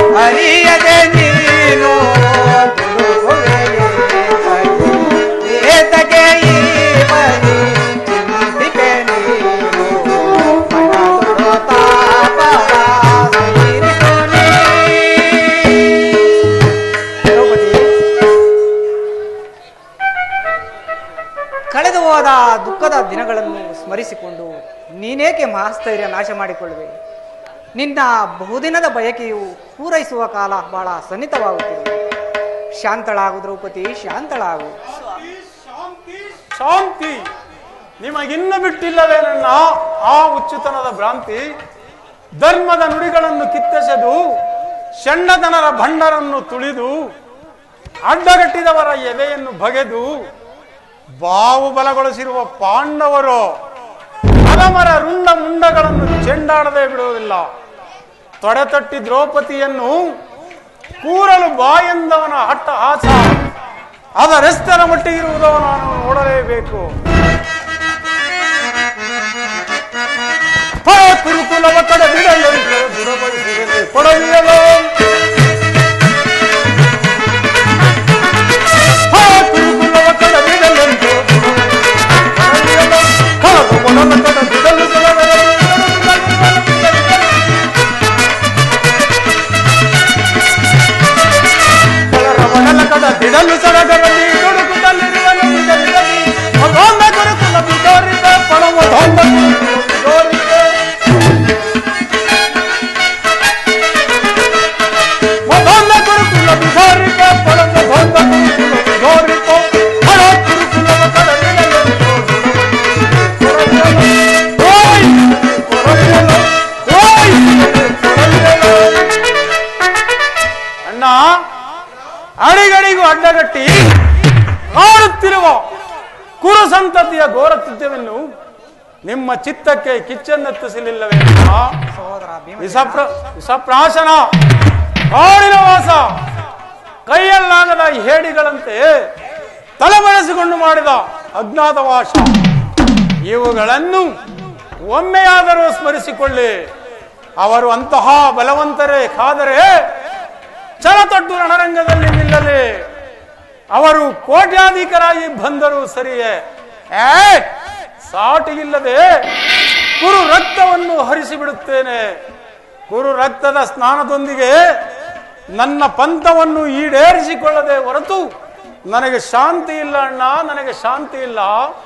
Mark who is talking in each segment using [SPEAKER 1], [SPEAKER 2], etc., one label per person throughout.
[SPEAKER 1] ಅರಿಯದೆ ನೀನು ದುಡುಕುವೆಯೇ ತಗಿ. ಏತಕ್ಕೆ ಈ ಬರಿ ಚಿಂತಿಕೆ ನೀನು ಮನದುಡು ತಾಪವ ಸೈರಿಸು ನೀ. ದ್ರೌಪದಿ ಕಳೆದು ಹೋದ ದುಃಖದ ದಿನಗಳನ್ನು ಸ್ಮರಿಸಿಕೊಂಡು ನೀನೇಕೆ ಮಹಾಸ್ಥೈರ್ಯ ನಾಶ ಮಾಡಿಕೊಳ್ಳುವೆ ನಿನ್ನ ಬಹುದಿನದ ಬಯಕೆಯು ಪೂರೈಸುವ ಕಾಲ ಬಹಳ ಸನ್ನಿಹಿತವಾಗುತ್ತಿದೆ ಶಾಂತಳಾಗು ದ್ರೌಪದಿ ಶಾಂತಳಾಗು
[SPEAKER 2] ಶಾಂತಿ ನಿಮಗಿನ್ನು ಬಿಟ್ಟಿಲ್ಲವೇ ನನ್ನ ಆ ಹುಚ್ಚುತನದ ಭ್ರಾಂತಿ ಧರ್ಮದ ನುಡಿಗಳನ್ನು ಕಿತ್ತೆಸೆದು ಷಣ್ಣತನರ ಭಂಡರನ್ನು ತುಳಿದು ಅಡ್ಡಗಟ್ಟಿದವರ ಎದೆಯನ್ನು ಬಗೆದು ಬಾವು ಬಲಗೊಳಿಸಿರುವ ಪಾಂಡವರು ಅಲಮರ ರುಂಡ ಮುಂಡಗಳನ್ನು ಚೆಂಡಾಡದೆ ಬಿಡುವುದಿಲ್ಲ ತೊಡೆತಟ್ಟಿ ದ್ರೌಪದಿಯನ್ನು ಕೂರಲು ಬಾಯೆಂದವನ ಹಟ್ಟ ಆಸ ಅದರೆಷ್ಟರ ಮಟ್ಟಿಗಿರುವುದೋ ನಾನು ನೋಡಲೇಬೇಕು ಫಲ ಕುರುಕುಲವ ಕಡೆ ಬಿಡಲು ದುರಬಡಿಸಿದರೆ ಕೊಡಲಿಯಲು ಫಲ ಕುರುಕುಲವ ಕಡೆ ಬಿಡಲೆಂದು ಕೊಡಲಿಯಲು ಕಳದು ಮೊದಲ ಕಡೆ ಬಿಡಲು ಸಲಹೆಗಳು ಕಳರ ಮೊದಲ ಕಡ ಬಿಡಲು ಸಡಗರಲ್ಲಿ ದುಡುಕುತ್ತಲಿರುವನು ಬಿಡಲಿರಲಿ ಮಗೊಂದ ಗುರುಕುಲ ಬಿಡೋರಿದ ಪಣವ ಧೊಂದ ಗುರುಕುಲ ಬಿಡೋರಿದೆ ಮಗೊಂದ ಗುರುಕುಲ ಬಿಡೋರಿದೆ ಪಣವ ಧೊಂದ ಗುರುಕುಲ ಬಿಡೋರಿಕೋ ಹಣ ಗುರುಕುಲವ ಕಡ ಬಿಡಲೆಂದು ಕೊರಗಿಯಲು ಓಯ್ ಕೊರಗಿಯಲು ಓಯ್ ಕೊರಗಿಯಲು ಅಣ್ಣ ಅಡಿಗಡಿಗೂ ಅಡ್ಡಗಟ್ಟಿ ಆಡುತ್ತಿರುವ ಕುರು ಸಂತತಿಯ ಘೋರಕೃತ್ಯವನ್ನು ನಿಮ್ಮ ಚಿತ್ತಕ್ಕೆ ಕಿಚ್ಚನ್ನೆತ್ತಿಸಲಿಲ್ಲವೇ ಅಣ್ಣ?
[SPEAKER 1] ಸಹೋದರ ಭೀಮ
[SPEAKER 2] ವಿಷಪ್ರ ವಿಷಪ್ರಾಶನ ಕಾಡಿನ ವಾಸ ಕೈಯಲ್ಲಾಗದ ಹೇಡಿಗಳಂತೆ ತಲೆಮರೆಸಿಕೊಂಡು ಮಾಡಿದ ಅಜ್ಞಾತವಾಸ ಇವುಗಳನ್ನು ಒಮ್ಮೆಯಾದರೂ ಸ್ಮರಿಸಿಕೊಳ್ಳಿ ಅವರು ಅಂತಹ ಬಲವಂತರೇ ಕಾದರೆ ಛಲತೊಟ್ಟು ರಣರಂಗದಲ್ಲಿ ನಿಲ್ಲಲಿ ಅವರು ಕೋಟ್ಯಾಧಿಕರಾಗಿ ಬಂದರೂ ಸರಿಯೇ ಏ ಸಾಟಿಗಿಲ್ಲದೆ ಕುರು ರಕ್ತವನ್ನು ಹರಿಸಿ ಬಿಡುತ್ತೇನೆ ಕುರು ರಕ್ತದ ಸ್ನಾನದೊಂದಿಗೆ ನನ್ನ ಪಂಥವನ್ನು ಈಡೇರಿಸಿಕೊಳ್ಳದೆ ಹೊರತು ನನಗೆ ಶಾಂತಿ ಇಲ್ಲ ಅಣ್ಣ ನನಗೆ ಶಾಂತಿ ಇಲ್ಲ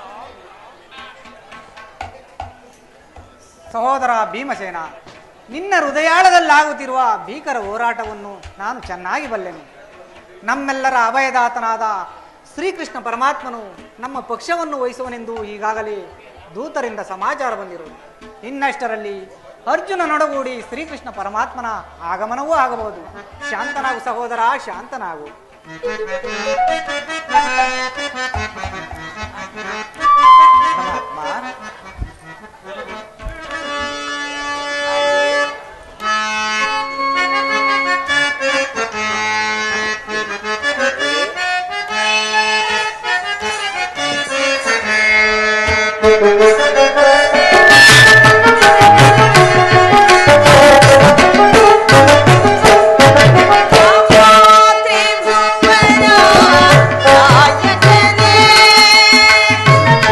[SPEAKER 1] ಸಹೋದರ ಭೀಮಸೇನ ನಿನ್ನ ಹೃದಯಾಳದಲ್ಲಾಗುತ್ತಿರುವ ಭೀಕರ ಹೋರಾಟವನ್ನು ನಾನು ಚೆನ್ನಾಗಿ ಬಲ್ಲೆನು ನಮ್ಮೆಲ್ಲರ ಅಭಯದಾತನಾದ ಶ್ರೀಕೃಷ್ಣ ಪರಮಾತ್ಮನು ನಮ್ಮ ಪಕ್ಷವನ್ನು ವಹಿಸುವನೆಂದು ಈಗಾಗಲೇ ದೂತರಿಂದ ಸಮಾಚಾರ ಬಂದಿರುವುದು ಇನ್ನಷ್ಟರಲ್ಲಿ ಅರ್ಜುನ ನೊಡಗೂಡಿ ಶ್ರೀಕೃಷ್ಣ ಪರಮಾತ್ಮನ ಆಗಮನವೂ ಆಗಬಹುದು ಶಾಂತನಾಗು ಸಹೋದರ ಶಾಂತನಾಗು ಪರಮಾತ್ಮ
[SPEAKER 3] ತ್ರಿಭುವನ ನಾಯಕನೇ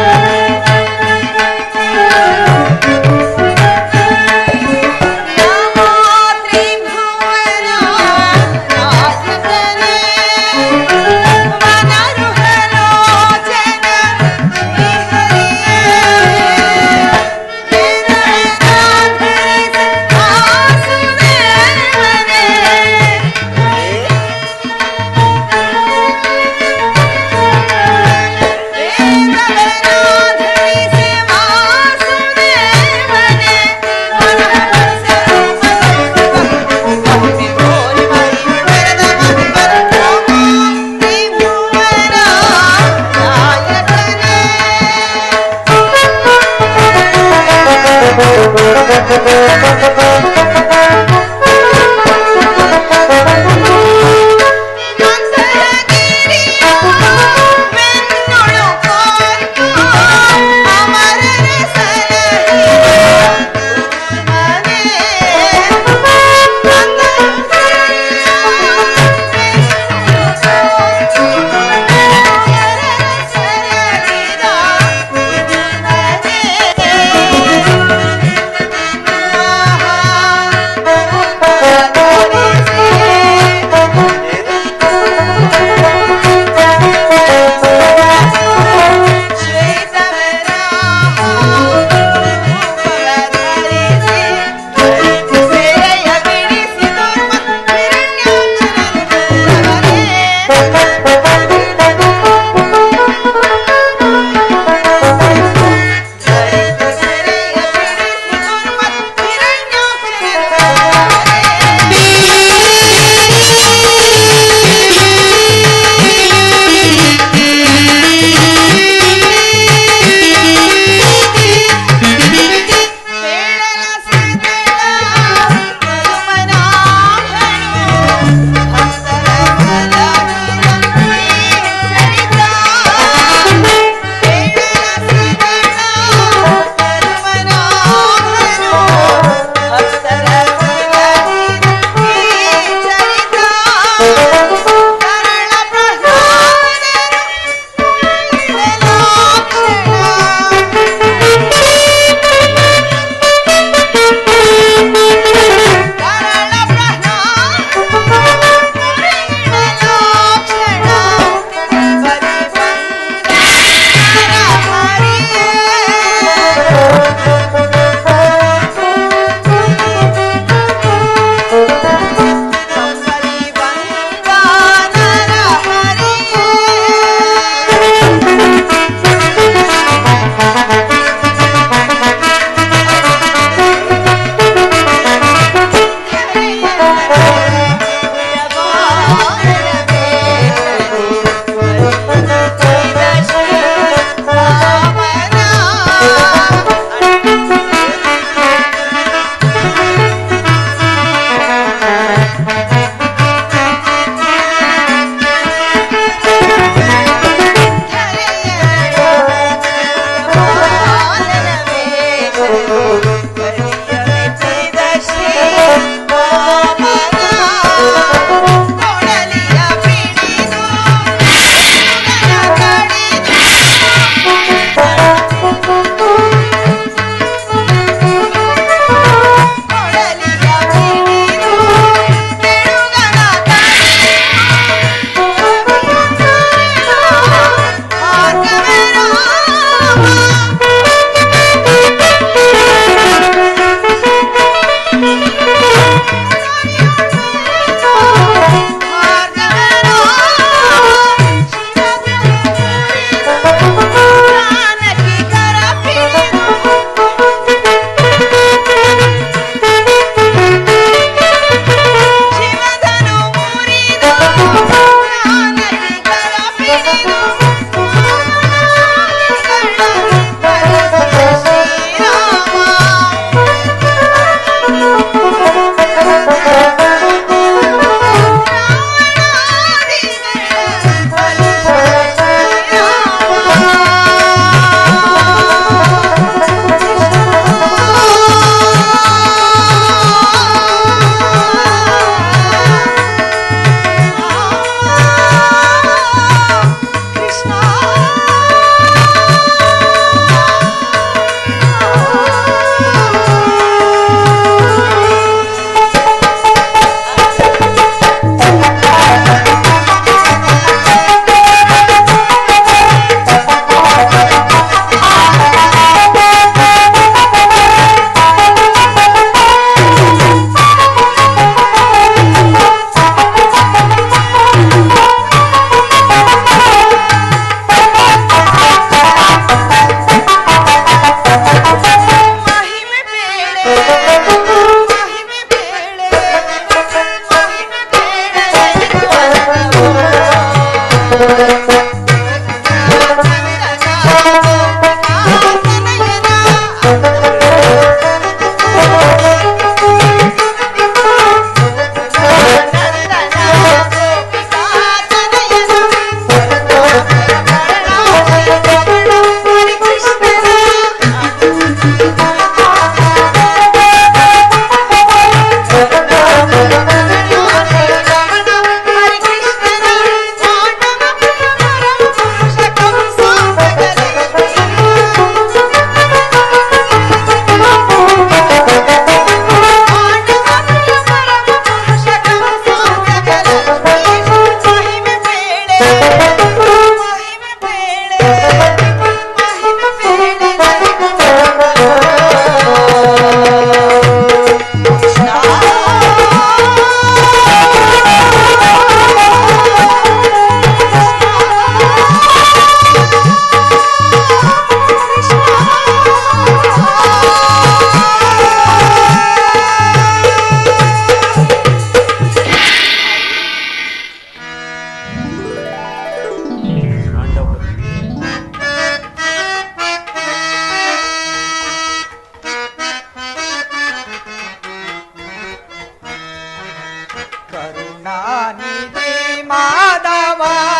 [SPEAKER 1] ನಿಧಿ ಮಾಧವ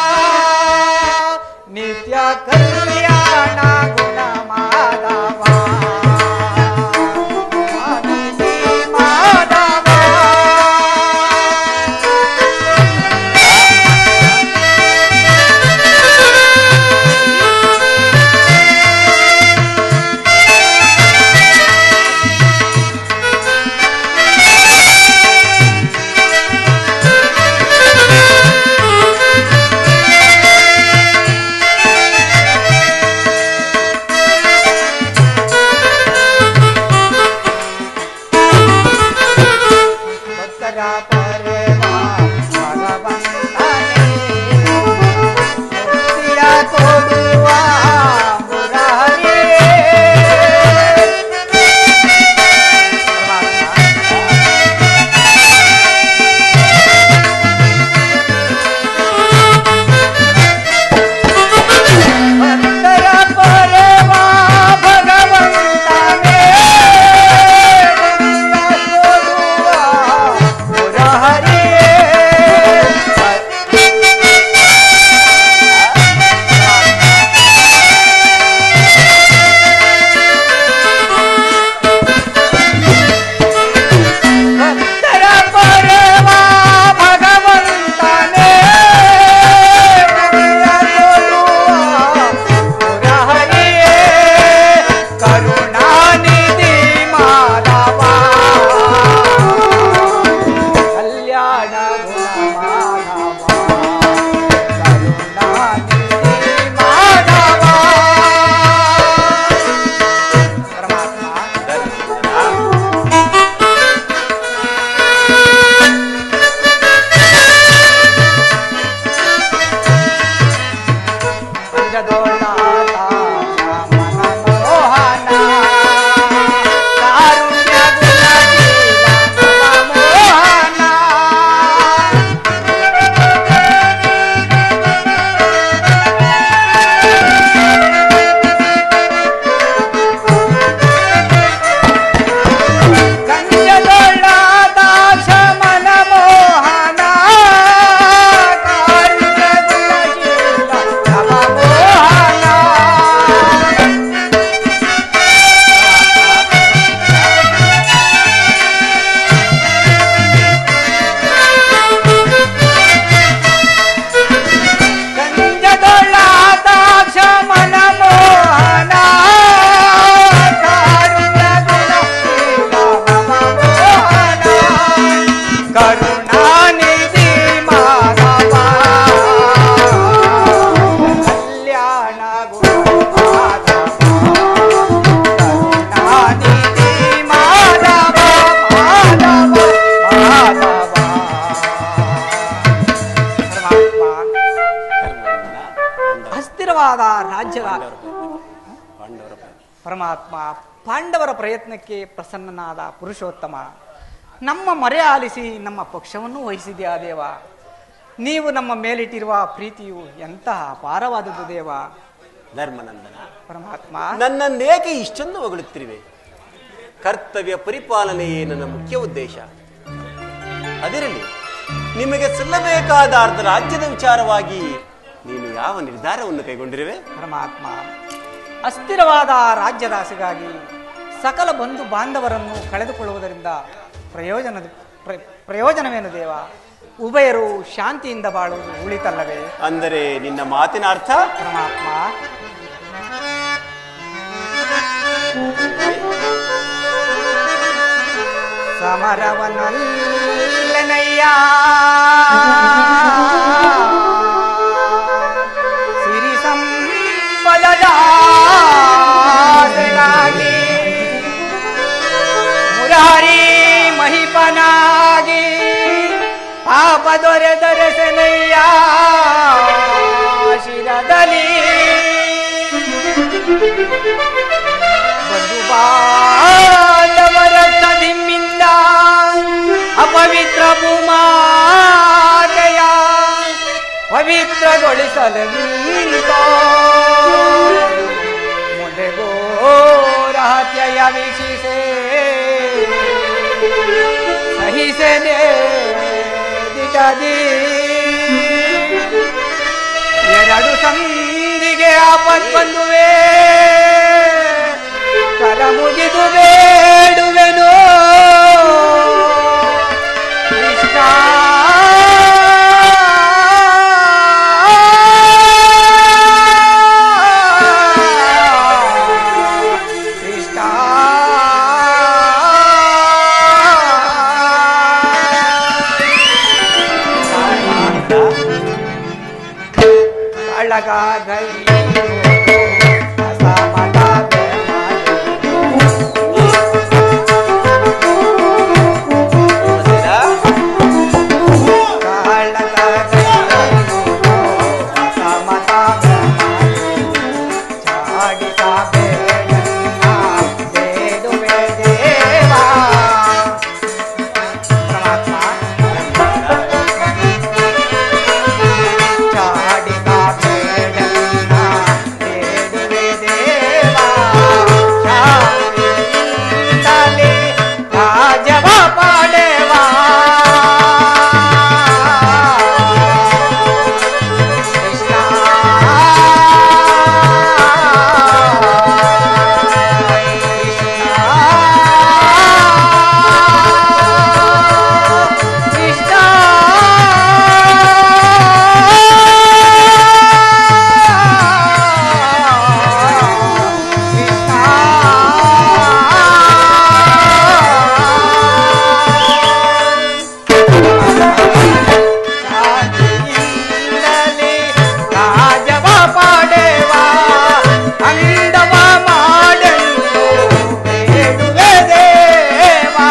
[SPEAKER 1] ನಿತ್ಯ ಕಲ್ಯಾಣ ಗುಣ ಮಾಧವ ನಿಧಿ ಮಾಧವ ಭಕ್ತರ ಪರಮ ಭಗವಂತನೇ ಮುಕ್ತಿಯ ಕೊಡುವ ಮುರಾರೇ. ಭಕ್ತರ ಪರಮ ಭಗವಂತನೇ ಮುಕ್ತಿಯ ಕೊಡುವ ಮುರಾರೇ. ಭಕ್ತರ ಪರಮ ಭಗವಂತನೇ ಮುರಹರಿಯೇ ಕರುಣಾನಿಧಿ ಮಾಧವ ಕಲ್ಯಾಣ ಗುಣ ಮಾಧವ ಕರುಣಾನಿಧಿ ಮಾಧವ ಪರಮಾತ್ಮ ಪಂಚದೋಳಾದ ಮನಮೋಹನ ಕಾರುಣ್ಯ ಗುಣಶೀಲ ಮನಮೋಹನ ಕಂಜದೊಳಾದಾಕ್ಷ ಮನಮೋಹನ ಕಾರುಣ್ಯ ಗುಣಶೀಲ ಮನಮೋಹನ ಕಂಜದೊಳಾದಾಕ್ಷ ಮನಮೋಹನ ಕಾರುಣ್ಯ ಗುಣಶೀಲ ಮನಮೋಹನ ಕರುಣಾನಿಧಿ ಮಾಧವ ಕಲ್ಯಾಣ ಗುಣ ಕರುಣಾನಿಧಿ ಮಾಧವ ಮಾಧವ ಮಾಧವ ಪರಮಾತ್ಮ ಅಸ್ಥಿರವಾದ ರಾಜ್ಯದ
[SPEAKER 3] ಪಾಂಡವರ
[SPEAKER 1] ಪರಮಾತ್ಮ ಪಾಂಡವರ ಪ್ರಯತ್ನಕ್ಕೆ ಪ್ರಸನ್ನನಾದ ಪುರುಷೋತ್ತಮ ನಮ್ಮ ಮರೆ ಆಲಿಸಿ ನಮ್ಮ ಪಕ್ಷವನ್ನು ವಹಿಸಿದ್ಯಾ ದೇವ ನೀವು ನಮ್ಮ ಮೇಲಿಟ್ಟಿರುವ ಪ್ರೀತಿಯು ಎಂತಹ ಅಪಾರವಾದದ್ದು ದೇವ
[SPEAKER 3] ಧರ್ಮನಂದನ
[SPEAKER 1] ಪರಮಾತ್ಮ
[SPEAKER 3] ನನ್ನನ್ನೇಕೆ ಇಷ್ಟೊಂದು ಹೊಗಳುತ್ತಿರುವೆ ಕರ್ತವ್ಯ ಪರಿಪಾಲನೆಯೇ ನನ್ನ ಮುಖ್ಯ ಉದ್ದೇಶ ಅದರಲ್ಲಿ ನಿಮಗೆ ಸಲ್ಲಬೇಕಾದ ಅರ್ಧ ರಾಜ್ಯದ ವಿಚಾರವಾಗಿ ನೀನು ಯಾವ ನಿರ್ಧಾರವನ್ನು ಕೈಗೊಂಡಿರುವೆ
[SPEAKER 1] ಪರಮಾತ್ಮ ಅಸ್ಥಿರವಾದ ರಾಜ್ಯದಾಸೆಗಾಗಿ ಸಕಲ ಬಂಧು ಬಾಂಧವರನ್ನು ಕಳೆದುಕೊಳ್ಳುವುದರಿಂದ ಪ್ರಯೋಜನ ಪ್ರ- ಪ್ರಯೋಜನವೇನು ದೇವ ಉಭಯರು ಶಾಂತಿಯಿಂದ ಬಾಳುವುದು ಉಳಿತಲ್ಲವೇ
[SPEAKER 3] ಅಂದರೆ ನಿನ್ನ ಮಾತಿನ ಅರ್ಥ
[SPEAKER 1] ಪರಮಾತ್ಮ ಸಮರವನಲ್ಲನಯ್ಯ ಸಿರಿ ಸಂಪದದ ಆಸೆಗಾಗಿ ಮುರಾರಿ ಮಹಿಪನಾಗಿ ಪಾಪ ದೊರೆದರಸನಯ್ಯ ಶಿರದಲ್ಲಿ ಬಂಧು ಬಾಂಧವರ ಕದಿಮ್ಮಿಂದ ಅಪವಿತ್ರ ಭೂಮಾತೆಯ ಪವಿತ್ರಗೊಳಿಸಲು ನಿಂತೋ ಮುಂದೆ ಘೋರಹತ್ಯೆಯ ವೀಕ್ಷಿಸೆ ಸಹಿಸನೆ ದಿಟ ಪೀಠದಿ ಎರಡು ಸಂಧಿಗೆ ಆಪತ್ ಬಂದುವೆ ಕರ ಮುಗಿದು ಬೇಡುವೆನು ಕೃಷ್ಣ ಕೃಷ್ಣ ಕಳಗಾಗೈ ಅಸಮತ ರಾಜವ ಪಾಡೆವಾ ಕೃಷ್ಣ ಕೃಷ್ಣ ಶಾಂತಿಯಿಂದಲೇ ರಾಜವ ಪಾಡೆವಾ ಅಂದವ ಮಾಡಲು ಬೇಡುವೆ ದೇವಾ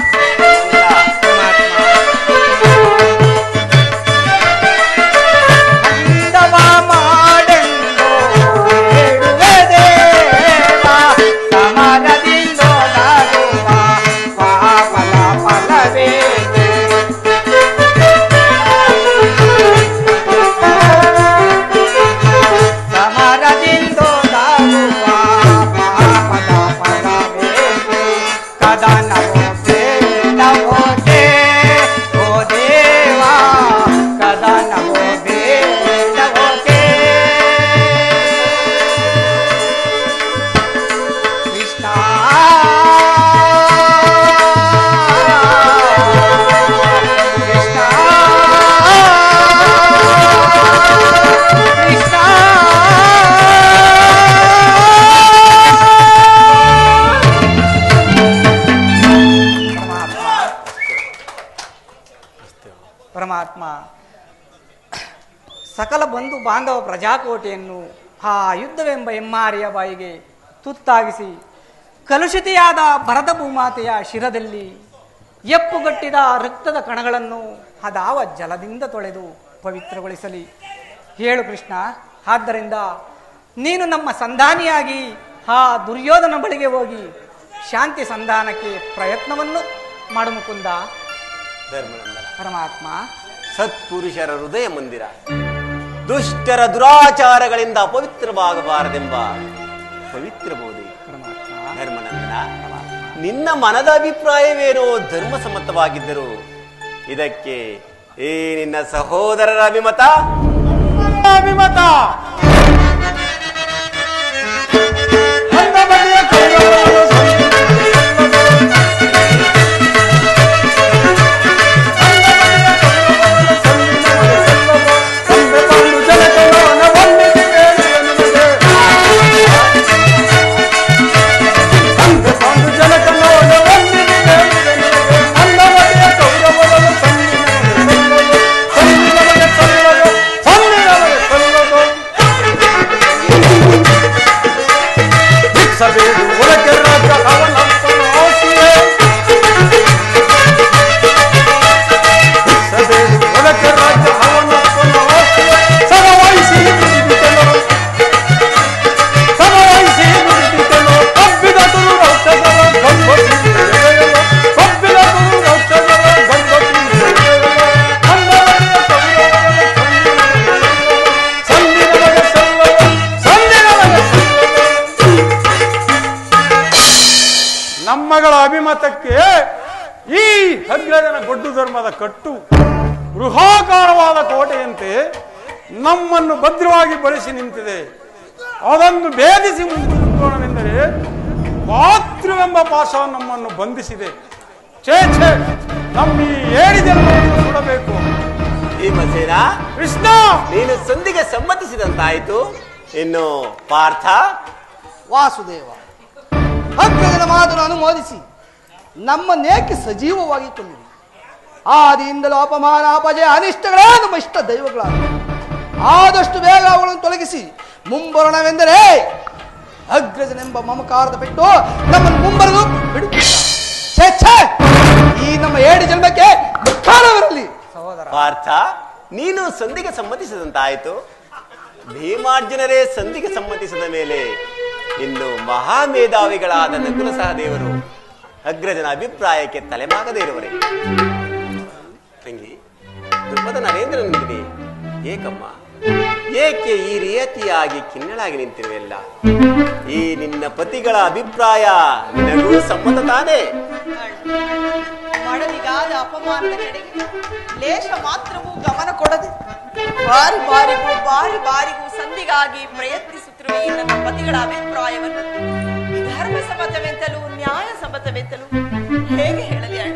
[SPEAKER 1] ಅಂದವ ಮಾಡೆಂದು ಬೇಡುವೆ ದೇವಾ ಸಮರದಿಂದೊಡಗುವ ಪಾಪಲ ಫಲವೇನೆ ಸಮರದಿಂದೊಡಗುವ ಪಾಪದ ಫಲವೇನೆ ಕದನವೋ ಬೇಡವೋತೆ ಓ ದೇವಾ ಕದನವೋ ಬೇಡವೋತೆ ಕೃಷ್ಣ ಕೃಷ್ಣ ಪರಮಾತ್ಮ ಸಕಲ ಬಂಧು ಬಾಂಧವ ಪ್ರಜಾಕೋಟೆಯನ್ನು ಆ ಯುದ್ಧವೆಂಬ ಎಮ್ಮಾರಿಯ ಬಾಯಿಗೆ ತುತ್ತಾಗಿಸಿ ಕಲುಷಿತೆಯಾದ ಭರತ ಭೂಮಾತೆಯ ಶಿರದಲ್ಲಿ ಎಪ್ಪುಗಟ್ಟಿದ ರಕ್ತದ ಕಣಗಳನ್ನು ಅದಾವ ಜಲದಿಂದ ತೊಳೆದು ಪವಿತ್ರಗೊಳಿಸಲಿ ಹೇಳು ಕೃಷ್ಣ ಆದ್ದರಿಂದ ನೀನು ನಮ್ಮ ಸಂಧಾನಿಯಾಗಿ ಆ ದುರ್ಯೋಧನ ಬಳಿಗೆ ಹೋಗಿ ಶಾಂತಿ ಸಂಧಾನಕ್ಕೆ ಪ್ರಯತ್ನವನ್ನು ಮಾಡು ಮುಕುಂದ
[SPEAKER 3] ಧರ್ಮನಂದನ
[SPEAKER 1] ಪರಮಾತ್ಮ
[SPEAKER 3] ಸತ್ಪುರುಷರ ಹೃದಯ ಮಂದಿರ ದುಷ್ಟರ ದುರಾಚಾರಗಳಿಂದ ಅಪವಿತ್ರವಾಗಬಾರದೆಂಬ ಪವಿತ್ರ ಬೋಧಿ
[SPEAKER 1] ಪರಮಾತ್ಮ
[SPEAKER 3] ಧರ್ಮನಂದನ ನಿನ್ನ ಮನದ ಅಭಿಪ್ರಾಯವೇನೋ ಧರ್ಮ ಸಮ್ಮತವಾಗಿದ್ದರು ಇದಕ್ಕೆ ಏ ನಿನ್ನ ಸಹೋದರರ ಅಭಿಮತ
[SPEAKER 2] ಅಭಿಮತ ನನ್ನ ಬಗೆಯ ಕೈಗಳನ್ನು ಸಂದೆ ತಂದು ಜನತೆಯನ್ನು ವಂದಿಸಿದೆ ನಿನಗೆ. ಸಂದೆ ತಂದು ಜನತೆಯನ್ನು ವಂದಿಸಿದೆ ನಿನಗೆ. ನನ್ನ ಬಗೆಯ ಕೌರವರನ್ನು ಸಂದಿನವರೆ ಸಲ್ಲದು. ಸಂದಿನವರೆ ಸಲ್ಲದು. ಸಂದಿನವರೆ ಸಲ್ಲದು. ಭಿಕ್ಷಬೇಡು ಒಳಗೆ ರಾಜ ಅವನಂತನು ಆಸೆಯೇ. ಭಿಕ್ಷಬೇಡು ಒಳಗೆ ರಾಜ ಅವನಂತನು ಆಸೆಯೇ. ಸಮವಹಿಸಿ ನುಡಿದಿದ್ದೆನು. ಸಮವಹಿಸಿ ನುಡಿದಿದ್ದೆನು. ಕಬ್ಬಿದ ತುರು ರೌಷಧವ ಗಂಗೋತ್ರಿ ಕಬ್ಬಿದ ತುರು ರೌಷಧವ ಗಂಗೋತ್ರಿ ಅಂದವರೆಯ ಕೌರವರ ಸಂದಿನವರೆಗೆ ಸಲ್ಲದು. ಸಂದಿನವರೆಗೆ ಸಲ್ಲದು. ನಮ್ಮಗಳ ಅಭಿಮತಕ್ಕೆ ಈ ಹಗ್ಗಜನ ಗೊಡ್ಡು ಧರ್ಮದ ಕಟ್ಟು ಗೃಹಾಕಾರವಾದ ಕೋಟೆಯಂತೆ ನಮ್ಮನ್ನು ಭದ್ರವಾಗಿ ಬಳಸಿ ನಿಂತಿದೆ ಅದನ್ನು ಭೇದಿಸಿ ಮುಂದುವರೆದೋಣವೆಂದರೆ ಮಾತೃವೆಂಬ ಪಾಶ ನಮ್ಮನ್ನು ಬಂಧಿಸಿದೆ ಛೇ ಛೇ ನಮ್ಮ ಈ ಏಳಿ ಜನ್ಮವನ್ನು ಸುಡಬೇಕು
[SPEAKER 3] ಭೀಮಸೇನ
[SPEAKER 2] ಕೃಷ್ಣ
[SPEAKER 3] ನೀನು ಸಂಧಿಗೆ ಸಮ್ಮತಿಸಿದಂತಾಯಿತು ಇನ್ನು ಪಾರ್ಥ
[SPEAKER 4] ವಾಸುದೇವ ಅಗ್ರಜನ ಮಾತನ್ನು ಅನುಮೋದಿಸಿ ನಮ್ಮನ್ನೇಕೆ ಸಜೀವವಾಗಿ ಕೊಂಡಿರಿ ಆದಿಯಿಂದಲೂ ಅಪಮಾನ ಅಪಜಯ ಅನಿಷ್ಟಗಳೇ ನಮ್ಮ ಇಷ್ಟ ದೈವಗಳಾಗಿವೆ ಆದಷ್ಟು ಬೇಗ ಅವುಗಳನ್ನು ತೊಲಗಿಸಿ ಮುಂಬರಣವೆಂದರೆ ಅಗ್ರಜನೆಂಬ ಮಮಕಾರದ ಬಿಟ್ಟು ನಮ್ಮನ್ನು ಮುಂಬರಲು ಬಿಡುತ್ತಿಲ್ಲ ಛೇ ಛೇ ಈ ನಮ್ಮ ಏಳು ಜನ್ಮಕ್ಕೆ ಧಿಕ್ಕಾರವಿರಲಿ
[SPEAKER 1] ಸಹೋದರ
[SPEAKER 3] ಪಾರ್ಥ ನೀನು ಸಂಧಿಗೆ ಸಮ್ಮತಿಸಿದಂತಾಯಿತು ಭೀಮಾರ್ಜುನರೇ ಸಂಧಿಗೆ ಸಮ್ಮತಿಸಿದ ಮೇಲೆ ಇನ್ನು ಮಹಾಮೇಧಾವಿಗಳಾದ ನಕುಲ ಸಹದೇವರು ಅಗ್ರಜನ ಅಭಿಪ್ರಾಯಕ್ಕೆ ತಲೆಮಾಗದೇ ಇರುವರೆ ತಂಗಿ ದ್ರುಪದ ನರೇಂದ್ರನಿಗೆ ಏಕಮ್ಮ ಏಕೆ ಈ ರೀತಿಯಾಗಿ ಕಿನ್ನಳಾಗಿ ನಿಂತಿರುವೆಲ್ಲ ಈ ನಿನ್ನ ಪತಿಗಳ ಅಭಿಪ್ರಾಯ ನಿನಗೂ ಸಮ್ಮತ ತಾನೇ
[SPEAKER 5] ಮಡದಿಗಾದ ಅಪಮಾನದ ಕಡೆಗೆ ಲೇಷ ಮಾತ್ರವೂ ಗಮನ ಕೊಡದೆ ಬಾರಿ ಬಾರಿಗೂ ಬಾರಿ ಬಾರಿಗೂ ಸಂಧಿಗಾಗಿ ಪ್ರಯತ್ನಿಸುತ್ತಿರುವ ಈ ನನ್ನ ಪತಿಗಳ ಅಭಿಪ್ರಾಯವನ್ನು ಧರ್ಮ ಸಮ್ಮತವೆಂತಲೂ ನ್ಯಾಯ ಸಮ್ಮತವೆಂತಲೂ ಹೇಗೆ ಹೇಳಲಿ ಅಣ್ಣ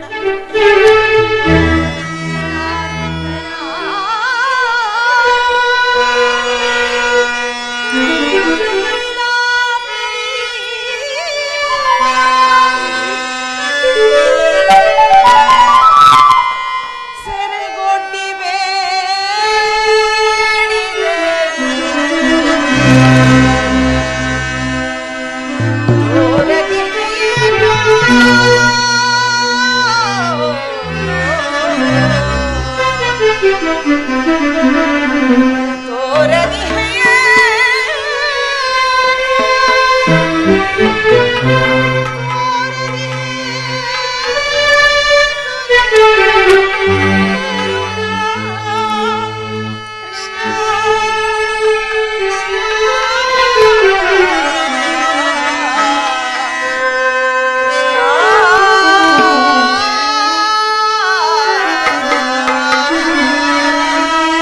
[SPEAKER 5] ಸೆರೆಗೊಡ್ಡಿವೆ ಕೃಷ್ಣ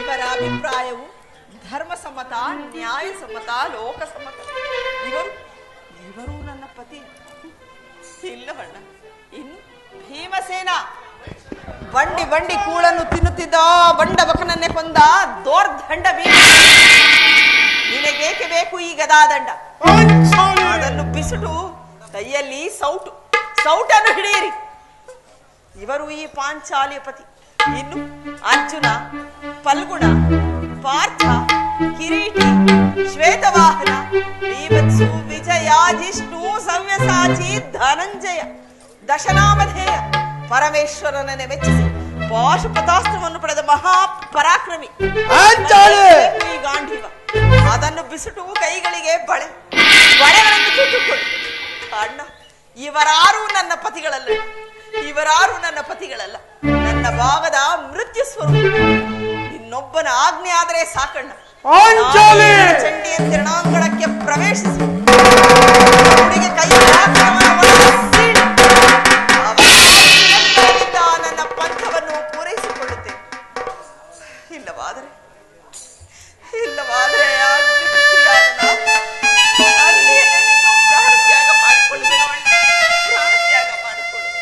[SPEAKER 5] ಇವರ ಅಭಿಪ್ರಾಯವು ಧರ್ಮಸಮ್ಮತ ನ್ಯಾಯಸಮ್ಮತ ಲೋಕಸಮ್ಮತ ಇವರು ಇವರು ನನ್ನ ಪತಿ ಇಲ್ಲವಣ್ಣ ಇನ್ನು ಭೀಮಸೇನ ಬಂಡಿ ಬಂಡಿ ಕೂಳನ್ನು ತಿನ್ನುತ್ತಿದ್ದ ಬಂಡ ಬಕನನ್ನೇ ಕೊಂದ ದೋರ್ದಂಡ ಭೀಮ ನಿನಗೇಕೆ ಬೇಕು ಈ ಗದಾದಂಡ ಅದನ್ನು ಬಿಸುಟು ಕೈಯಲ್ಲಿ ಸೌಟು ಸೌಟನ್ನು ಹಿಡಿಯಿರಿ ಇವರು ಈ ಪಾಂಚಾಲಿಯ ಪತಿ ಇನ್ನು ಅರ್ಜುನ ಫಲ್ಗುಣ ಪಾರ್ಥ ಕಿರೀಟಿ ಶ್ವೇತವಾಹನ ಬೀಭತ್ಸು ವಿಜಯ ಜಿಷ್ಣು ಸವ್ಯಸಾಚಿ ಧನಂಜಯ ದಶನಾಮಧೇಯ ಪರಮೇಶ್ವರನನ್ನೇ ಮೆಚ್ಚಿಸಿ ಪಾಶುಪತಾಸ್ತ್ರವನ್ನು ಪಡೆದ ಮಹಾ ಪರಾಕ್ರಮಿ
[SPEAKER 4] ಪಾಂಚಾಲಿ!
[SPEAKER 5] ಈ ಗಾಂಧೀವ ಅದನ್ನು ಬಿಸುಟು ಕೈಗಳಿಗೆ ಬಳೆ ಬಳೆಗಳನ್ನು ಚುಟ್ಟುಕೊಂಡು ಅಣ್ಣ ಇವರಾರು ನನ್ನ ಪತಿಗಳಲ್ಲ ಇವರಾರು ನನ್ನ ಪತಿಗಳಲ್ಲ ನನ್ನ ಭಾಗದ ಮೃತ್ಯು ಸ್ವರೂಪ ಇನ್ನೊಬ್ಬನ ಆಜ್ಞೆ ಆದರೆ ಸಾಕಣ್ಣ
[SPEAKER 2] ಪಾಂಚಾಲಿ!
[SPEAKER 5] ನಾನು ಚಂಡಿಯ ತಿರಣಾಂಗಣಕ್ಕೆ ಪ್ರವೇಶಿಸಿ ಅವನಿಗೆ ಕೈ ಪರಾಕ್ರಮವನ್ನು ಒದಗಿಸಿ, ಅವನ ಆಜ್ಞೆಯಿಂದ ನನ್ನ ಪಂಥವನ್ನು ಪೂರೈಸಿಕೊಳ್ಳುತ್ತೇನೆ ಇಲ್ಲವಾದರೆ ಇಲ್ಲವಾದರೆ ಅಗ್ನಿಪುತ್ರಿಯಾದ ನಾನು ಅಗ್ನಿಯಲ್ಲೇ ಬಿದ್ದು ಪ್ರಾಣತ್ಯಾಗ ಮಾಡಿಕೊಳ್ಳುವೆ ಅಣ್ಣ. ಪ್ರಾಣತ್ಯಾಗ ಮಾಡಿಕೊಳ್ಳುವೆ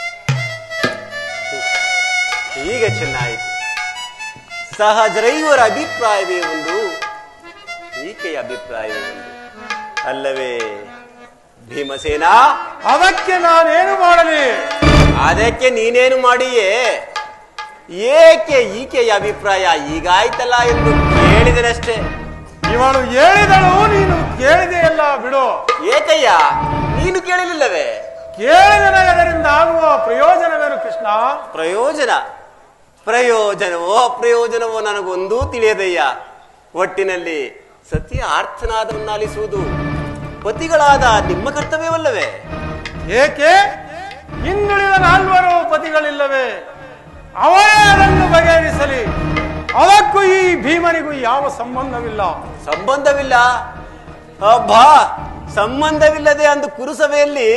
[SPEAKER 3] ಈಗ ಚೆನ್ನಾಯಿತು ಸಹಜರೈವರ ಅಭಿಪ್ರಾಯವೇ ಒಂದು ಈಕೆಯ ಅಭಿಪ್ರಾಯವೇ ಒಂದು ಅಲ್ಲವೇ ಭೀಮಸೇನ
[SPEAKER 2] ಅದಕ್ಕೆ ನಾನೇನು ಮಾಡಲಿ
[SPEAKER 3] ಅದಕ್ಕೆ ನೀನೇನು ಮಾಡಿಯೇ ಏಕೆ ಈಕೆಯ ಅಭಿಪ್ರಾಯ ಈಗಾಯ್ತಲ್ಲ ಎಂದು ಕೇಳಿದನಷ್ಟೇ
[SPEAKER 2] ಇವಳು ಹೇಳಿದಳು ನೀನು ಕೇಳಿದೆಯಲ್ಲ ಬಿಡು
[SPEAKER 3] ಏಕಯ್ಯ ನೀನು ಕೇಳಲಿಲ್ಲವೇ
[SPEAKER 2] ಕೇಳಿದನಗದರಿಂದ ಆಗುವ ಪ್ರಯೋಜನವೇನು ಕೃಷ್ಣ
[SPEAKER 3] ಪ್ರಯೋಜನ ಪ್ರಯೋಜನವೋ ಅಪ್ರಯೋಜನವೋ ನನಗೊಂದೂ ತಿಳಿಯದಯ್ಯ ಒಟ್ಟಿನಲ್ಲಿ ಸತ್ಯ ಆರ್ಥನಾದವನ್ನಾಲಿಸುವುದು ಪತಿಗಳಾದ ನಿಮ್ಮ ಕರ್ತವ್ಯವಲ್ಲವೇ
[SPEAKER 2] ಏಕೆ ಹಿಂದುಳಿದ ನಾಲ್ವರು ಪತಿಗಳಿಲ್ಲವೇ ಅವರೇ ಅದನ್ನು ಬಗೆಹರಿಸಲಿ ಅದಕ್ಕೂ ಈ ಭೀಮನಿಗೂ ಯಾವ ಸಂಬಂಧವಿಲ್ಲ
[SPEAKER 3] ಸಂಬಂಧವಿಲ್ಲ ಅಬ್ಬಾ ಸಂಬಂಧವಿಲ್ಲದೆ ಅಂದು ಕುರುಸಭೆಯಲ್ಲಿ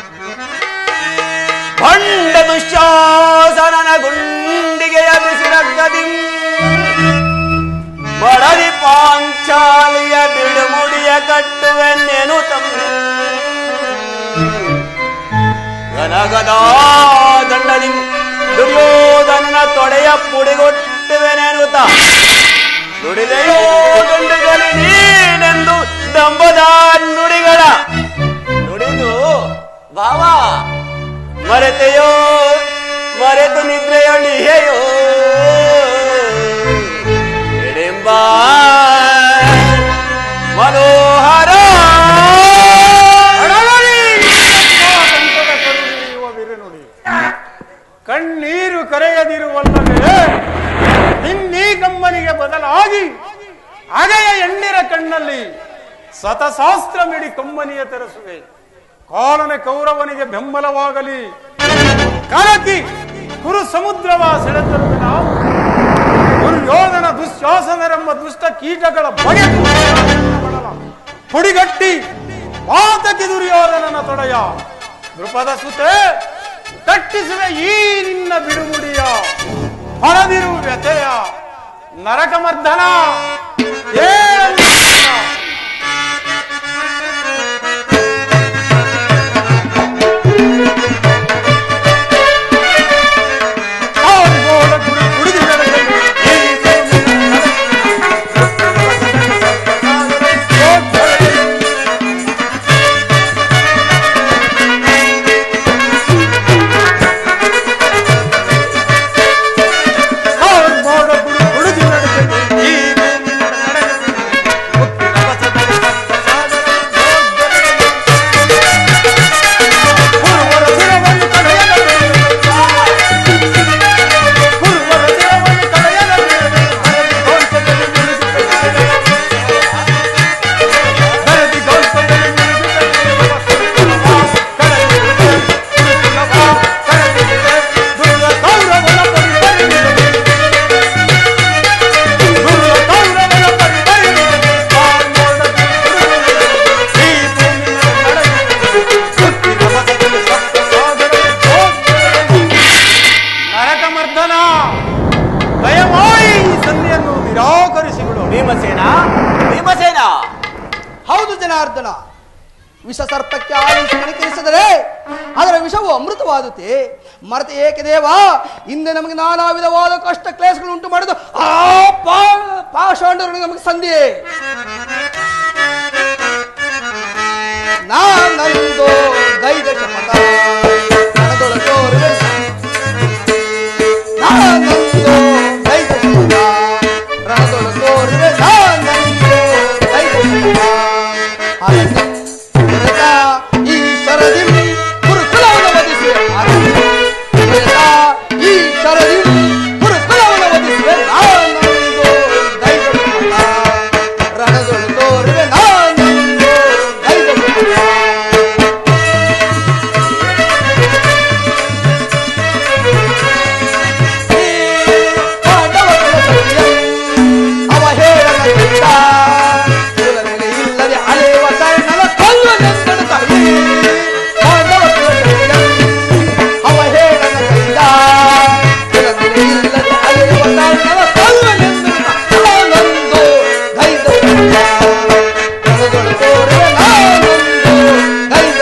[SPEAKER 3] ಭಂಡ ದುಶ್ಯಾಸನನ ಗುಂಡಿಗೆಯ ಬಿಸಿರಗ್ಗದಿ ಬಡದಿ ಪಾಂಚಾಲಿಯ ಬಿಡುಮುಡಿಯ ಕಟ್ಟುವೆನ್ನೇನು ತಮ್ಮ ಗನಗದಾ ದಂಡದಿ ದುರ್ಯೋಧನನ ತೊಡೆಯ ಪುಡಿಗೊಟ್ಟುವೆನೆನುತ ನುಡಿದೆಯೋ ಗಂಡುಗಲಿ ನೀನೆಂದು ದಂಬದ ನುಡಿಗಳ ನುಡಿದು ಭಾವ ಮರೆತೆಯೋ ಮರೆತು ನಿದ್ರೆಯೊಳಿಯೋ ಎಡೆಂಬ ಮನೋಹರ
[SPEAKER 2] ಅಡಗಲಿ ಸಂತದ ಕರುಣಿಯುವ ಬಿರುನುಡಿ. ಕಣ್ಣೀರು ಕರೆಯದಿರುವಲ್ಲವೇ ನಿನ್ನೀ ಕಮ್ಮನಿಗೆ ಬದಲಾಗಿ ಅಗೆಯ ಎಣ್ಣಿರ ಕಣ್ಣಲ್ಲಿ ಸತಶಾಸ್ತ್ರ ಮಿಡಿ ಕಮ್ಮನಿಯ ತೆರಸುವೆ ಕಾಲನ ಕೌರವನಿಗೆ ಬೆಂಬಲವಾಗಲಿ ಕರಕಿ ಕುರು ಸಮುದ್ರವ ಸೆಳೆತರುವೆ ನಾವು ದುರ್ಯೋಧನ ದುಶ್ಯಾಸನರೆಂಬ ದುಷ್ಟ ಕೀಟಗಳ ಬಗೆ ಪುಡಿಗಟ್ಟಿ ಮಾತಕಿ ದುರ್ಯೋಧನನ ತೊಡೆಯ ದೃಪದ ಸುತೆ ಕಟ್ಟಿಸುವೆ ಈ ನಿನ್ನ ಬಿಡುಮುಡಿಯ ಹೊರದಿರು ವ್ಯಥೆಯ ನರಕಮರ್ಧನ ಏಳು ಆರ್ಗೋಲ ಗುಡಿ ಗುಡಿದು ಬೆಳಗಲಿ. ಈ ಭೂಮಿಯ ನರಕ. ಆರ್ಗೋಲ ಗುಡಿ ಗುಡಿದು ಬೆಳಗಲಿ. ಈ ಭೂಮಿಯ ನರಕ. ಸ್ವೀಕರಿಸಿಬಿಡು
[SPEAKER 3] ಭೀಮಸೇನ ಭೀಮಸೇನ
[SPEAKER 4] ಹೌದು ಜನಾರ್ದನ ವಿಷ ಸರ್ಪಕ್ಕೆ ಆಲಿಸಿ ಕಣಿಕರಿಸಿದರೆ ಅದರ ವಿಷವು ಅಮೃತವಾದುತ್ತೆ ಮರತ ಏಕೆ ದೇವ ಹಿಂದೆ ನಮಗೆ ನಾನಾ ವಿಧವಾದ ಕಷ್ಟ ಕ್ಲೇಶಗಳು ಉಂಟು ಮಾಡಿದ್ದು ಆ ಪಾ ಪಾಷಾಂಡರು ನಮಗೆ ಸಂಧಿ ನಾನಂದು ಗೈದ ಶಪಥ ನನದೊಳ ತೋರುವೆ ನಾನಂದು ಗೈದ ಶಪಥ ರಣದೊಳ ತೋರುವೆ ನಾನಂದು ಗೈದ ಶಪಥ ಅರಣ್ಯ ದೊರೆತ ಈಶ್ವರದಿಂ ಗುರುಕುಲವನ್ನು ವಧಿಸುವೆ ಅರಣ್ಯ ದೊರೆತ ಈಶ್ವರದಿಂ ಗುರುಕುಲವನ್ನು ವಧಿಸುವೆ ನಾನಂದು ಗೈದ ಶಪಥ ರಣದೊಳ ತೋರುವೆ ನಾನಂದು ಗೈದ ಶಪಥ ಅವಹೇಳನ ಇಲ್ಲದೆ ಅಲೆಯುವ ಕರ್ಣನ ಕೊಲ್ಲುವೆಂದನು ತಾಯಿ ಪಾಂಡವ ಅವಹೇಳನ ಕೈದ ಇಲ್ಲದೆ ಅಲೆಯುವ ಕರ್ಣನ ಕೊಲ್ಲುವೆಂದನು ನಾನೊಂದು ಗೈದ ಕಣದೊಳು ತೋರುವೆ ನಾನೊಂದು ಗೈದ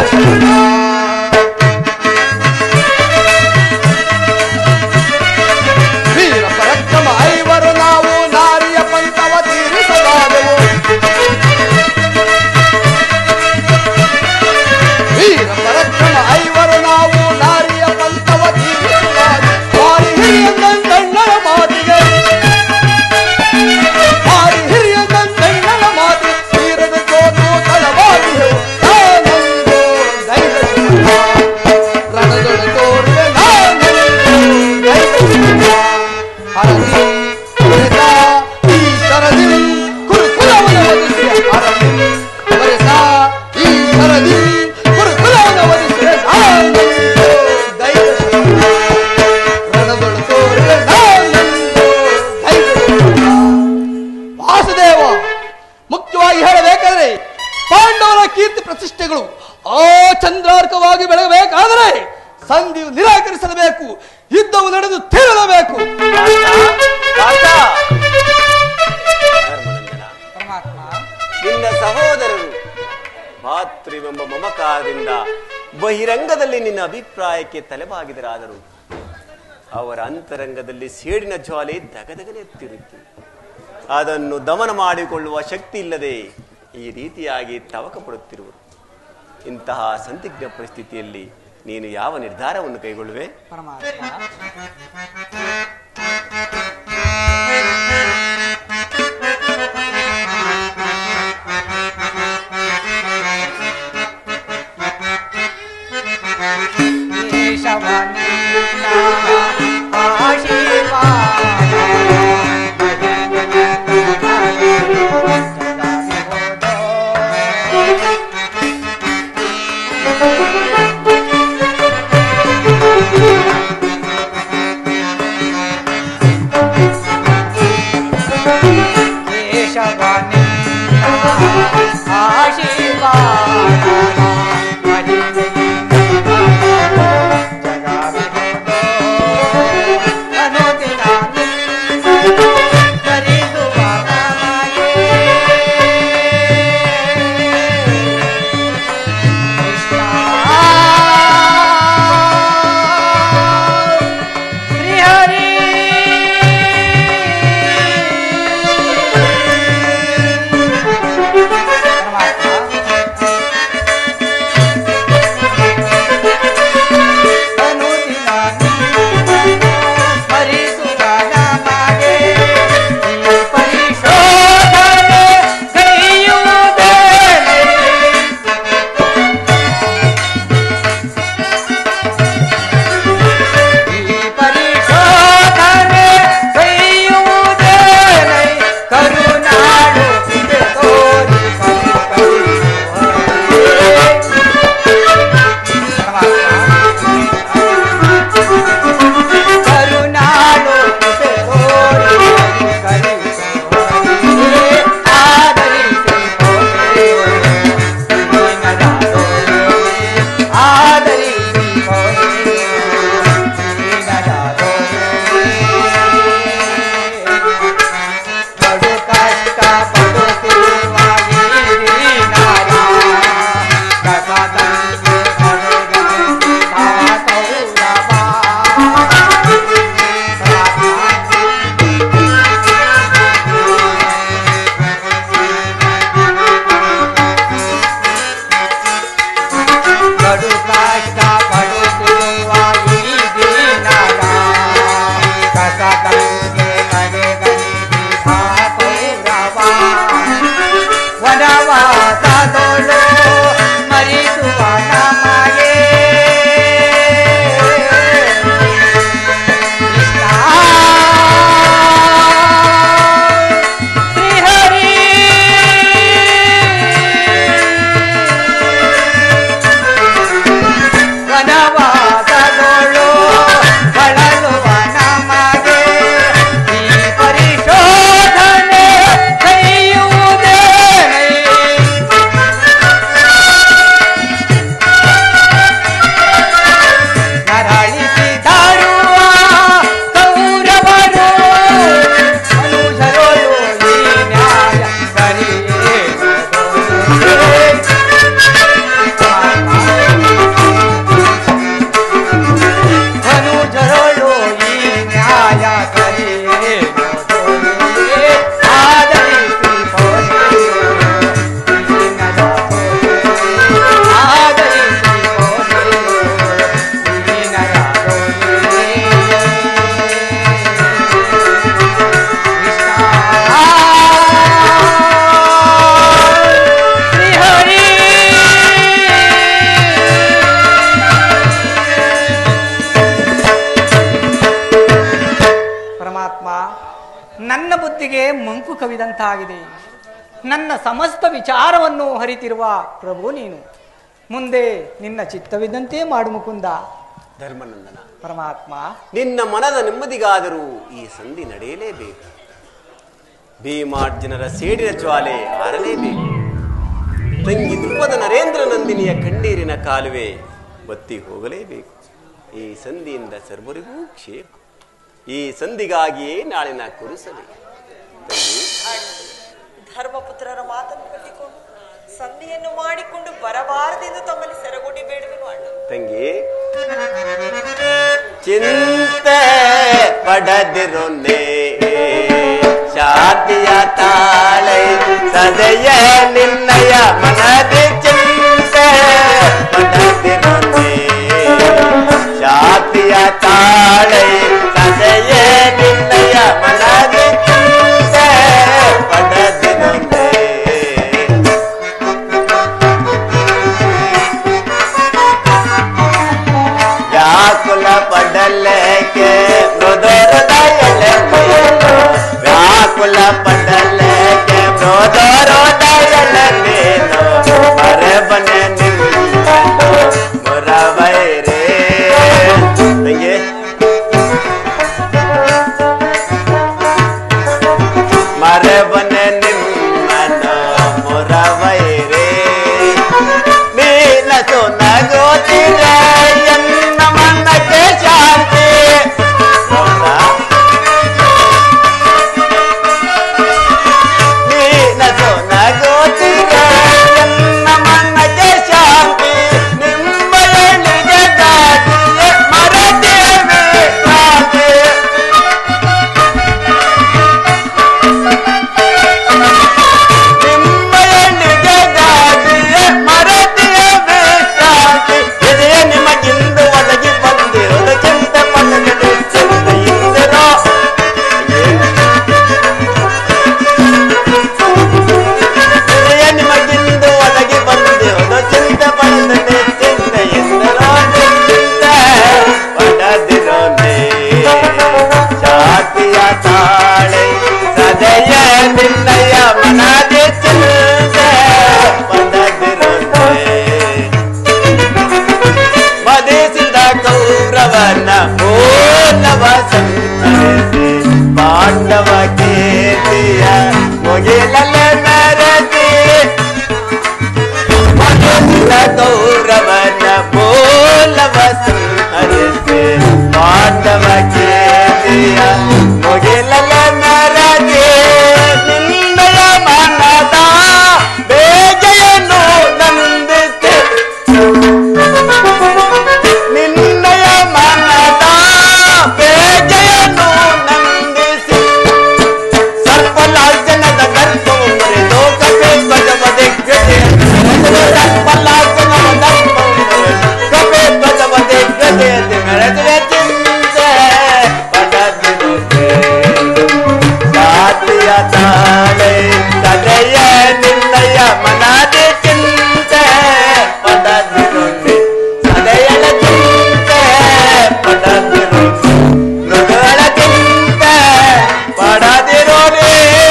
[SPEAKER 4] ವೀರ ಪರಕ್ರಮ ಐವರು ನಾವು ನಾರಿಯ ಪಂಥವ ತೀರಿಸಲಾದೆವು ವೀರ ಪರಕ್ರಮ ಐವರು ನಾವು ನಾರಿಯ ಪಂಥವ ತೀರಿಸಲಾದೆ ವಾರಿ ಹಿರಿಯ ಗಂಡಣ್ಣನ ಮಾತಿಗೆ ವಾರಿ ಹಿರಿಯ ಗಂಡಣ್ಣನ ಮಾತಿಗೆ ತೀರದ ಸೋತು ತಳವಾಗಿಯೆವು ನಾನೊಂದು ಧೈರ್ಯ ರಣದೊಳ ತೋರುವೆ ನಾನೊಂದು ಧೈರ್ಯ ಹರದಿ ಹೊರೆತ ಈಶ್ವರದಿ ಕುರುಕುಲವನ ವಧಿಸಿದೆ ಹರದಿ ಹೊರೆತ ಈಶ್ವರದಿ ಕುರುಕುಲವನ ವಧಿಸಿದೆ ನಾನೊಂದು ಧೈರ್ಯ ರಣದೊಳ ತೋರುವೆ ನಾನೊಂದು ಧೈರ್ಯ ವಾಸುದೇವ ಮುಖ್ಯವಾಗಿ ಹೇಳಬೇಕಾದ್ರೆ ಪಾಂಡವರ ಕೀರ್ತಿ ಪ್ರತಿಷ್ಠೆಗಳು ಆ ಚಂದ್ರಾರ್ಕವಾಗಿ ಬೆಳಗಬೇಕಾದರೆ ಸಂಧಿಯು ನಿರಾಕರಿಸಲೇಬೇಕು ಯುದ್ಧವು ನಡೆದು ತೀರಲೇಬೇಕು
[SPEAKER 3] ಧರ್ಮನಂದನ
[SPEAKER 1] ಪರಮಾತ್ಮ
[SPEAKER 3] ನಿನ್ನ ಸಹೋದರರು ಭಾತೃವೆಂಬ ಮಮಕಾರದಿಂದ ಬಹಿರಂಗದಲ್ಲಿ ನಿನ್ನ ಅಭಿಪ್ರಾಯಕ್ಕೆ ತಲೆಬಾಗಿದರಾದರು ಅವರ ಅಂತರಂಗದಲ್ಲಿ ಸೇಡಿನ ಜ್ವಾಲೆ ದಗದಗನೆ ಎತ್ತಿರುತ್ತು ಅದನ್ನು ದಮನ ಮಾಡಿಕೊಳ್ಳುವ ಶಕ್ತಿ ಇಲ್ಲದೆ ಈ ರೀತಿಯಾಗಿ ತವಕ ಪಡುತ್ತಿರುವರು ಇಂತಹ ಸಂದಿಗ್ಧ ಪರಿಸ್ಥಿತಿಯಲ್ಲಿ ನೀನು ಯಾವ ನಿರ್ಧಾರವನ್ನು ಕೈಗೊಳ್ಳುವೆ
[SPEAKER 1] ಪರಮಾತ್ಮ ಕೇಶವನಿಂದ ಆಶೀರ್ವಾದ ಕೇಶವನಿಂದ ಆಶೀರ್ವಾದ ಶ್ರೀಹರಿ ಬೆಳಕು ಕವಿದಂತಾಗಿದೆ ನನ್ನ ಸಮಸ್ತ ವಿಚಾರವನ್ನು ಹರಿತಿರುವ ಪ್ರಭು ನೀನು ಮುಂದೆ ನಿನ್ನ ಚಿತ್ತವಿದ್ದಂತೆ ಮಾಡು ಮುಕುಂದ
[SPEAKER 3] ಧರ್ಮನಂದನ
[SPEAKER 1] ಪರಮಾತ್ಮ
[SPEAKER 3] ನಿನ್ನ ಮನದ ನೆಮ್ಮದಿಗಾದರೂ ಈ ಸಂಧಿ ನಡೆಯಲೇಬೇಕು ಭೀಮಾರ್ಜುನರ ಸೇಡಿನ ಜ್ವಾಲೆ ಆರಲೇಬೇಕು ತಂಗಿ ಧ್ರುಪದ ನರೇಂದ್ರ ನಂದಿನಿಯ ಕಣ್ಣೀರಿನ ಕಾಲುವೆ ಬತ್ತಿ ಹೋಗಲೇಬೇಕು ಈ ಸಂಧಿಯಿಂದ ಸರ್ವರಿಗೂ ಕ್ಷೇಮ ಈ ಸಂಧಿಗಾಗಿಯೇ ನಾಳಿನ ಕುರುಸಲಿ ತಂಗಿ
[SPEAKER 5] ಧರ್ಮಪುತ್ರರ ಮಾತನ್ನು ಕಟ್ಟಿಕೊಂಡು ಸಂಧಿಯನ್ನು ಮಾಡಿಕೊಂಡು ಬರಬಾರದೆಂದು ತಮ್ಮಲ್ಲಿ ಸೆರಗುಡಿ ಬೇಡುವೆನು ಅಣ್ಣ
[SPEAKER 3] ತಂಗಿ ಚಿಂತೆ ಪಡದಿರೊನ್ನೆ ಶಾಂತಿಯ ತಾಳೈ ಸದಯ ನಿನ್ನಯ ಮನದಿ ಚಿಂತೆ ಪಡದಿರೊನ್ನೆ ಶಾಂತಿಯ ತಾಳೈ ಸದಯ ನಿನ್ನಯ ಮನದಿ ಚಿಂತೆ ಪಡದಿರೊನ್ನೆ ವ್ಯಾಕುಲ ಪಡಲಕ್ಕೆ ಮೃದೋರದಯಲೆ ವ್ಯಾಕುಲ ಪಡಲಕ್ಕೆ ಮೃದೋರದಯಲೆ ನೀನು ಮರಬನೆ ನಿಮ್ಮನು ಮುರವೈರೇ ತಂಗಿ ಮರಬನೆ ನಿಮ್ಮನು ಮುರವೈರೇ ನೀನಸು ನಗೋತಿರ ಎನ್ನ ಮನಕ್ಕೆ ಶಾಂತಿ ಹೌದಾ? ನೀನಸು ನಗೋತಿರ ಎನ್ನ ಮನಕ್ಕೆ ಶಾಂತಿ ನಿಮ್ಮಯಳಿಗೆ ದಾಟಿಯೇ ಮರದೇವೆ ಶಾಂತಿ ನಿಮ್ಮಯಳಿಗೆ ದಾಟಿಯೇ ಮರದಿಯ ಬೇಕಾಗಿ ಎದೆಯ ನಿಮಗಿಂದ ಒದಗಿ ಬಂದಿರೋದಕ್ಕಿಂತ ಪದಗಳು ಚೆಂದೆಯಿಂದರೋ ಎದೆಯ ನಿಮಗಿಂದ ಒದಗಿ ಬಂದಿರೋದು ಚಿಂತ ಪಡೆದರೆ ಚಿಂತೆಯಿಂದರೋ ಚಿಂತ ಪಡದಿರೋನೆ ಶಾತಿಯ ತಾಳೆ ಸದಯ ನಿನ್ನಯ ಮನದೆ ಚಿಂತೆ ಪಡದಿರೋನೆ ಮದೇಸಿದ ಕೌರವನ ಓಲವ ಸಂತರಿಸಿ ಪಾಂಡವ ಕೀರ್ತಿಯ ಮುಗಿಲಲೆ ಮೆರದಿ ಮದೇಸಿದ ಕೌರವನ ಓಲವ ಸಂತರಿಸಿ ಪಾಂಡವ ಕೀರ್ತಿಯ ಮುಗಿಲಲೆ ಮೆರದಿ ನಿನ್ನಯ ಮನದ ಬೇಗೆಯನ್ನು ನಂದಿಸಿ ನಿನ್ನಯ ಮನದ ಬೇಗೆಯನ್ನು ನಂದಿಸಿ ಸರ್ಪಲಾರ್ಜನದ ಗರ್ಭವು ಮುರಿದು ಕಪೆ ಧ್ವಜವ ದಿಗ್ಗಜೆ ಸರ್ಪಲಾರ್ಜನದ ಗರ್ಭವು ಮುರಿದು ಕಪೆ ಧ್ವಜವ ದಿಗ್ಗಜೆ ಮೆರೆದುವೆ ಚಿಂತೆ ಪಡದಿರುವೆ ಸಾತಿಯ ತಾಳೆ ಸದಯ ನಿನ್ನಯ ಮನದಿ ಚಿಂತೆ ಪಡದಿರುವೆ ಸದಯಳ ಚಿಂತೆ ಪಡದಿರುವೆ ಮೃಗಗಳ ಚಿಂತೆ ಪಡದಿರೋರೆ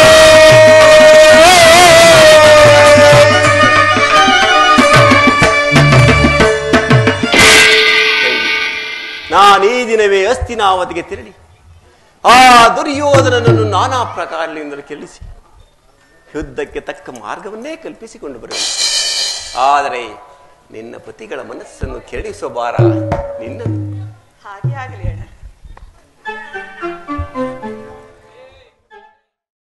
[SPEAKER 3] ನಾನು ಈ ದಿನವೇ ಅಸ್ತಿನಾವತಿಗೆ ತೆರಳಿ ಆ ದುರ್ಯೋಧನನನ್ನು ನಾನಾ ಪ್ರಕಾರಗಳಿಂದಲೂ ಕೆಲ್ಲಿಸಿ ಯುದ್ಧಕ್ಕೆ ತಕ್ಕ ಮಾರ್ಗವನ್ನೇ ಕಲ್ಪಿಸಿಕೊಂಡು ಬರುವೆ ಆದರೆ ನಿನ್ನ ಪತಿಗಳ ಮನಸ್ಸನ್ನು ಕೆರಳಿಸುವ ಭಾರ ನಿನ್ನದು
[SPEAKER 5] ಹಾಗೆ ಆಗಲಿ